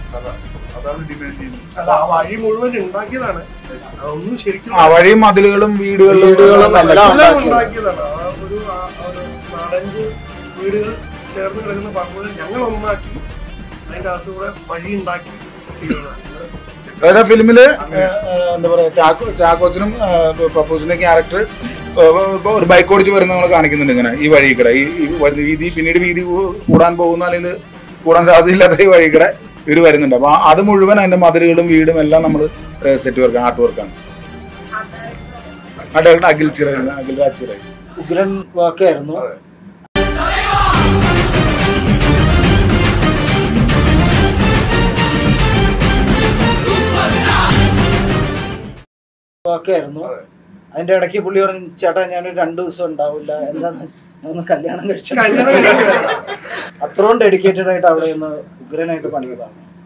അതാ- അതാണ് ഡിമാൻഡ് ചെയ്യുന്നത് അല്ല ആ വഴി മുഴുവൻ ഉണ്ടാക്കിയതാണ് അതൊന്നും ശരിക്കും ആ വഴിയും മതിലുകളും വീടുകളിലും വീടുകളും എല്ലാം എല്ലാം എല്ലാം ഉണ്ടാക്കിയത്. ഉണ്ടാക്കിയതാണ് ആ ഒരു ആ- ആ ഒരു നാലഞ്ച് വീടുകൾ ചേർന്ന് കിടക്കുന്ന പറമ്പുകൾ ഞങ്ങൾ ഒന്നാക്കി അതിന്റെ അകത്തുകൂടെ വഴി ഉണ്ടാക്കി ചെയ്തതാണ് അതായത് ഫിലിമില് എന്താ പറയാ ചാക്കോ ചാക്കോച്ചനും പപ്പൂസിന്റെ ക്യാരക്ടർ ഒരു ബൈക്ക് ഓടിച്ച് വരുന്ന നമ്മൾ കാണിക്കുന്നുണ്ട് ഇങ്ങനെ ഈ വഴി കൂടെ ഈ ഈ വഴി- വീതി പിന്നീട് വീതി കൂ- കൂടാൻ പോകുന്ന അല്ലെങ്കിൽ കൂടാൻ സാധ്യതയില്ലാത്ത ഈ വഴി കൂടെ ഇവർ വരുന്നുണ്ട് അപ്പൊ ആ- അത് മുഴുവൻ അതിന്റെ മതിലുകളും വീടും എല്ലാം നമ്മൾ സെറ്റ് വർക്കാണ് ആർട്ട് വർക്കാണ് ആ ഡയറക്ടർ അഖിൽ ചിറ അഖിൽ രാജ് ചിറ ഉഗ്രൻ വാക്കായിരുന്നു വാക്കായിരുന്നു അതിന്റെ ഇടയ്ക്ക് പുള്ളി പറഞ്ഞു ചേട്ടാ ഞാനൊരു രണ്ടു ദിവസം ഉണ്ടാവില്ല എന്താന്ന് ഒന്ന് കല്യാണം കഴിച്ചു കല്യാണം കഴിച്ചില്ല. അത്രയും ഡെഡിക്കേറ്റഡ് ആയിട്ട് അവിടെ നിന്ന് ഉഗ്രനായിട്ട് പണിയതാണ്